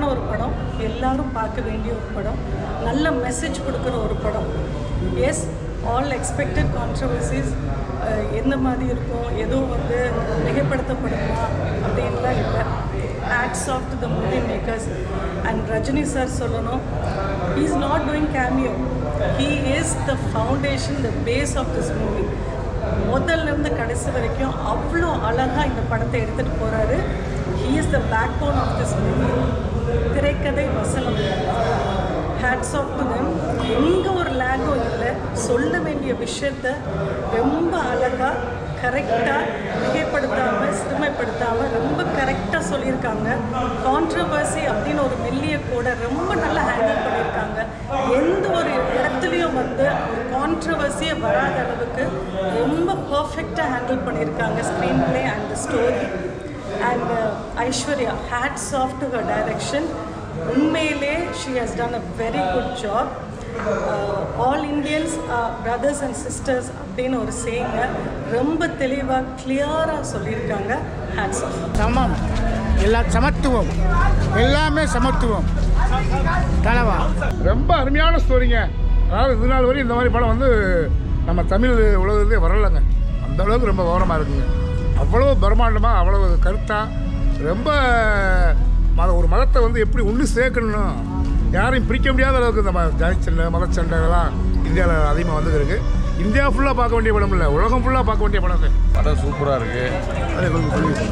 சூப்பரான ஒரு படம் எல்லாரும் பார்க்க வேண்டிய ஒரு படம் நல்ல மெசேஜ் கொடுக்குற ஒரு படம் எஸ் ஆல் எக்ஸ்பெக்டட் கான்ட்ரவர்சிஸ் எந்த மாதிரி இருக்கும் எதுவும் வந்து மிகைப்படுத்தப்படுமா அப்படின்லாம் இல்லை hats off to the movie makers and Rajini sir சொல்லணும் he is not doing cameo he is the foundation the base of this movie முதல்ல இருந்து கடைசி வரைக்கும் அவ்வளோ அழகாக இந்த படத்தை எடுத்துகிட்டு போகிறாரு he is the backbone of this movie திரைக்கதை வசனம் ஹேட்ஸ் ஆஃப் டு தெம் எங்கே ஒரு லேகும் இல்லை சொல்ல வேண்டிய விஷயத்த ரொம்ப அழகாக கரெக்டாக மிகைப்படுத்தாமல் சிறுமைப்படுத்தாமல் ரொம்ப கரெக்டாக சொல்லியிருக்காங்க கான்ட்ரவர்சி அப்படின்னு ஒரு மெல்லிய கூட ரொம்ப நல்லா ஹேண்டில் பண்ணியிருக்காங்க எந்த ஒரு இடத்துலையும் வந்து ஒரு கான்ட்ரவர்சியே வராத அளவுக்கு ரொம்ப பர்ஃபெக்டாக ஹேண்டில் பண்ணியிருக்காங்க screenplay and story and Aishwarya hats off to her direction உண்மையிலே she has done a very good job all Indians brothers and sisters அப்படின்னு ஒரு சேங்க ரொம்ப தெளிவாக கிளியராக சொல்லியிருக்காங்க ஹேட்ஸ் ஆஃப் சமம் எல்லா சமத்துவம் எல்லாமே சமத்துவம் தலைவா ரொம்ப அருமையான ஸ்டோரிங்க அதாவது இது நாள் வரையும் இந்த மாதிரி படம் வந்து நம்ம தமிழ் உலகத்திலே வரலைங்க அந்த அளவுக்கு ரொம்ப கவனமாக இருக்குங்க அவ்வளோ பிரம்மாண்டமாக அவ்வளோ கருத்தாக ரொம்ப மத ஒரு மதத்தை வந்து எப்படி ஒன்று சேர்க்கணும் யாரையும் பிரிக்க முடியாத அளவுக்கு இந்த ம- ஜாதி சண்டை மத சண்டைகள்லாம் இந்தியாவில் அதிகமாக வந்து இருக்கு இந்தியா ஃபுல்லாக பார்க்க வேண்டிய படம் இல்லை உலகம் ஃபுல்லாக பார்க்க வேண்டிய படம் இது படம் சூப்பராக இருக்கு அதே கொஞ்சம் சொல்லி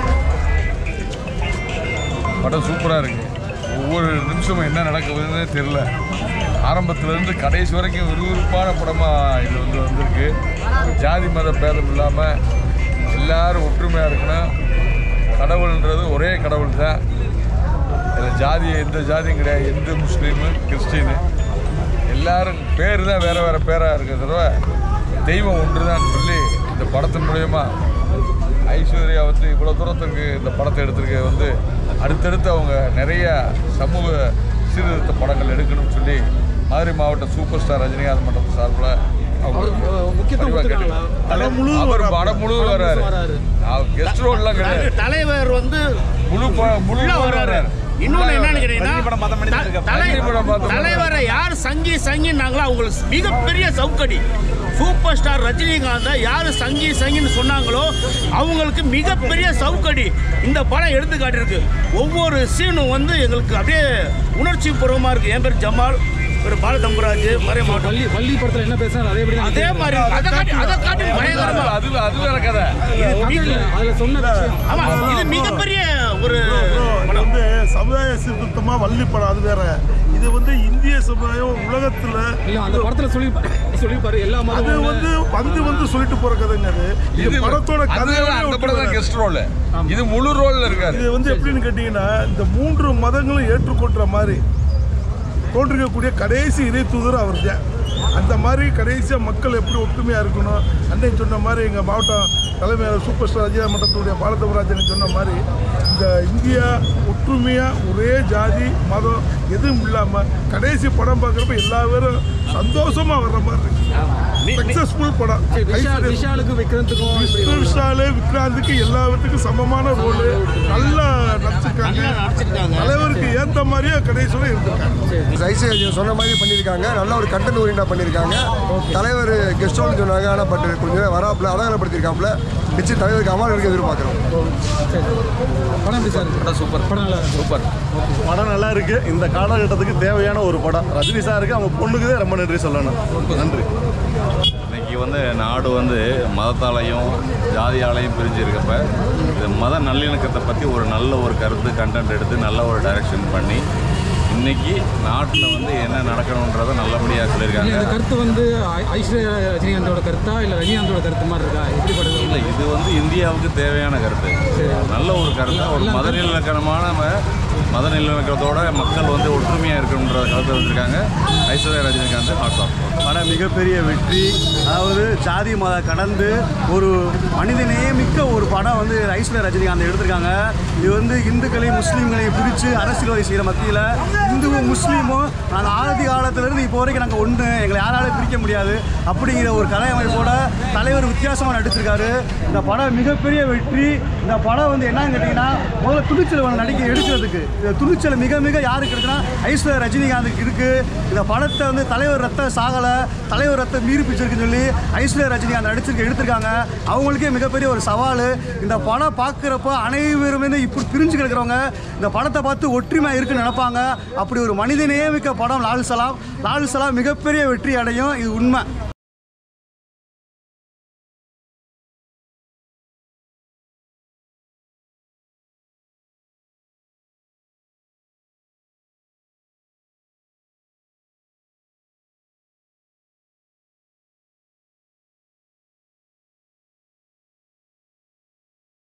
படம் சூப்பராக இருக்கு ஒவ்வொரு நிமிஷமும் என்ன நடக்குதுன்னே தெரில ஆரம்பத்துலேருந்து கடைசி வரைக்கும் விறுவிறுப்பான படமாக இது வந்து வந்திருக்கு ஜாதி மத பேதம் இல்லாமல் எல்லாரும் ஒற்றுமையாக இருக்கணும் கடவுள்ன்றது ஒரே கடவுள் தான் இதில் ஜாதி எந்த ஜாதியும் கிடையாது எந்த முஸ்லீமு கிறிஸ்டினு எல்லாரும் பேர் தான் வேறு வேறு பேராக இருக்கிற தடவை தெய்வம் ஒன்று தான் சொல்லி இந்த படத்தின் மூலயமா ஐஸ்வர்யா வந்து இவ்வளோ தூரத்துக்கு இந்த படத்தை எடுத்திருக்க வந்து அடுத்தடுத்து அவங்க நிறைய சமூக சீர்திருத்த படங்கள் எடுக்கணும்னு சொல்லி மதுரை மாவட்ட சூப்பர் ஸ்டார் ரஜினிகாந்த் மன்றத்து சார்பில் அவர் படம் முழுவதும் வர்றாரு கெஸ்ட் ரோல்லாம் கிடையாது தலைவர் வந்து முழு ப- முழு உள்ள படம் வர்றாரு வர்றாரு இன்னொன்னு என்னன்னு கேட்டீங்கன்னா த- தலை- ரஜினி படம் பார்த்தோம். தலைவரை யார் சங்கி சங்கினாங்களோ அவங்களுக்கு மிகப்பெரிய சவுக்கடி சூப்பர் ஸ்டார் ரஜினிகாந்தை யார் சங்கி சங்கின்னு சொன்னாங்களோ அவங்களுக்கு மிகப்பெரிய சவுக்கடி இந்த படம் எடுத்து காட்டியிருக்கு ஒவ்வொரு சீனும் வந்து எங்களுக்கு அப்படியே உணர்ச்சி பூர்வமாக இருக்குது என் பேர் ஜமால் ஒரு பாலதம்பராஜ் மறை மாவட்டம் பள்ளி பள்ளி படத்துல என்ன பேசுறாரு அதே படி அதே மாதிரி அதை காட்டி அதை காட்டி பயங்கரமா அது அது வேற கதை அதுல சொன்ன விஷயம் ஆமா இது மிகப்பெரிய ஒரு இது வந்து சமுதாய சீர்திருத்தமா வள்ளி படம் அது வேற இது வந்து இந்திய சமுதாயம் உலகத்துல இல்ல அந்த படத்துல சொல்லி சொல்லிப்பாரு எல்லா அது மதமும் வந்து வந்து வந்து சொல்லிட்டு போற கதைங்க அது இது இது படத்தோட அது கதையோட அந்த ஒட்டி படம் தான் வராது. கெஸ்ட் ரோல் இது முழு ரோல்ல இருக்காரு இது வந்து எப்படின்னு கேட்டீங்கன்னா இந்த மூன்று மதங்களும் ஏற்றுக்கொண்ட மாதிரி தோன்றிருக்கக்கூடிய கடைசி இறை தூதர் அவர் தான் அந்த மாதிரி கடைசியாக மக்கள் எப்படி ஒற்றுமையாக இருக்கணும் அன்னைக்கு சொன்ன மாதிரி எங்கள் மாவட்டம் தலைமையாளர் சூப்பர் ஸ்டார் அஜயா மட்டத்துடைய பாலதவராஜன் சொன்ன மாதிரி இந்த இந்தியா ஒற்றுமையாக ஒரே ஜாதி மதம் எதுவும் இல்லாமல் கடைசி படம் பார்க்குறப்ப எல்லா பேரும் சந்தோஷமாக வர்ற மாதிரி இருக்கு சக்ஸஸ்ஃபுல் படம் சரி, விஷால் ஐஸ்வர்யா விஷாலுக்கு விக்ரந்துக்கும் இப்படி விஷ்ணு விஷாலு விக்ராந்துக்கு எல்லாத்துக்கும் சமமான ரோலு நல்லா நடிச்சிருக்காங்க நடிச்சிருக்காங்க. தலைவருக்கு ஏத்த மாதிரியே கடைசியில் இருந்திருக்காங்க ஐசிஐ சொன்ன மாதிரி பண்ணியிருக்காங்க நல்ல ஒரு கண்டென்ட் ஓரியண்டாக பண்ணியிருக்காங்க தலைவர் கெஸ்ட் ஹவுஸ் சொன்னாங்க ஆனால் பட் கொஞ்சம் வராப்புல அலங்கலப்படுத்தியிருக்காப்புல நிச்சயம் தலைவருக்கு அவார்டு எடுக்க எதிர்பார்க்குறோம் படம் எப்படி சார் படம் சூப்பர் படம் நல்லா சூப்பர் படம் நல்லா இருக்கு இந்த காலகட்டத்துக்கு தேவையான ஒரு படம் ரஜினி சாருக்கு அவங்க பொண்ணுக்கு தான் ரொம்ப நன்றி சொல்லணும் நன்றி இன்னைக்கு வந்து நாடு வந்து மதத்தாலையும் ஜாதியாலையும் பிரிஞ்சு இருக்கப்ப இது மத நல்லிணக்கத்தை பற்றி ஒரு நல்ல ஒரு கருத்து கண்டென்ட் எடுத்து நல்ல ஒரு டைரக்ஷன் பண்ணி இன்னைக்கு நாட்டில் வந்து என்ன நடக்கணுன்றதை நல்லபடியாக இந்த சொல்லியிருக்காங்க கருத்து வந்து ஐ- ஐஸ்வர்யா ரஜினிகாந்தோட கருத்தா இல்ல ரஜினிகாந்தோட கருத்து மாதிரி இருக்கா எப்படி படுது இல்லை இது வந்து இந்தியாவுக்கு தேவையான கருத்து நல்ல ஒரு கருத்து ஒரு மத நல்லிணக்கமான ம- மத நல்லிணக்கத்தோட மக்கள் வந்து ஒற்றுமையாக இருக்கணுன்ற கருத்தை வந்திருக்காங்க ஐஸ்வர்யா ரஜினிகாந்த் ஹாட்ஸ் ஆஃப் படம் மிகப்பெரிய வெற்றி அதாவது ஜாதி மத கடந்து ஒரு மனிதநேய மிக்க ஒரு படம் வந்து ஐஸ்வர்யா ரஜினிகாந்த் எடுத்திருக்காங்க இது வந்து இந்துக்களையும் முஸ்லீம்களையும் பிரித்து அரசியல்வாதி செய்கிற மத்தியில் இந்துவும் முஸ்லீமும் நாங்கள் ஆதி காலத்திலேருந்து இப்போ வரைக்கும் நாங்கள் ஒன்று எங்களை யாராலும் பிரிக்க முடியாது அப்படிங்கிற ஒரு கலை அமைப்போட தலைவர் வித்தியாசமாக நடிச்சிருக்காரு இந்த படம் மிகப்பெரிய வெற்றி இந்த படம் வந்து என்னன்னு கேட்டிங்கன்னா முதல்ல துணிச்சல் வேணும் நடிக்க எடுக்கிறதுக்கு இந்த துணிச்சல் மிக மிக யாருக்கு இருக்குன்னா ஐஸ்வர்யா ரஜினிகாந்துக்கு இருக்குது இந்த படத்தை வந்து தலைவர் ரத்த சாகலை தலைவர் ரத்த மீறி பிடிச்சிருக்குன்னு சொல்லி ஐஸ்வர்யா ரஜினிகாந்த் நடிச்சிருக்க எடுத்திருக்காங்க அவங்களுக்கே மிகப்பெரிய ஒரு சவால் இந்த படம் பார்க்குறப்ப அனைவருமே வந்து இப்படி பிரிஞ்சு கிடக்கிறவங்க இந்த படத்தை பார்த்து ஒற்றுமையாக இருக்குன்னு நினைப்பாங்க அப்படி ஒரு மனிதநேயமிக்க படம் லால் சலாம் லால் சலாம் மிகப்பெரிய வெற்றி அடையும் இது உண்மை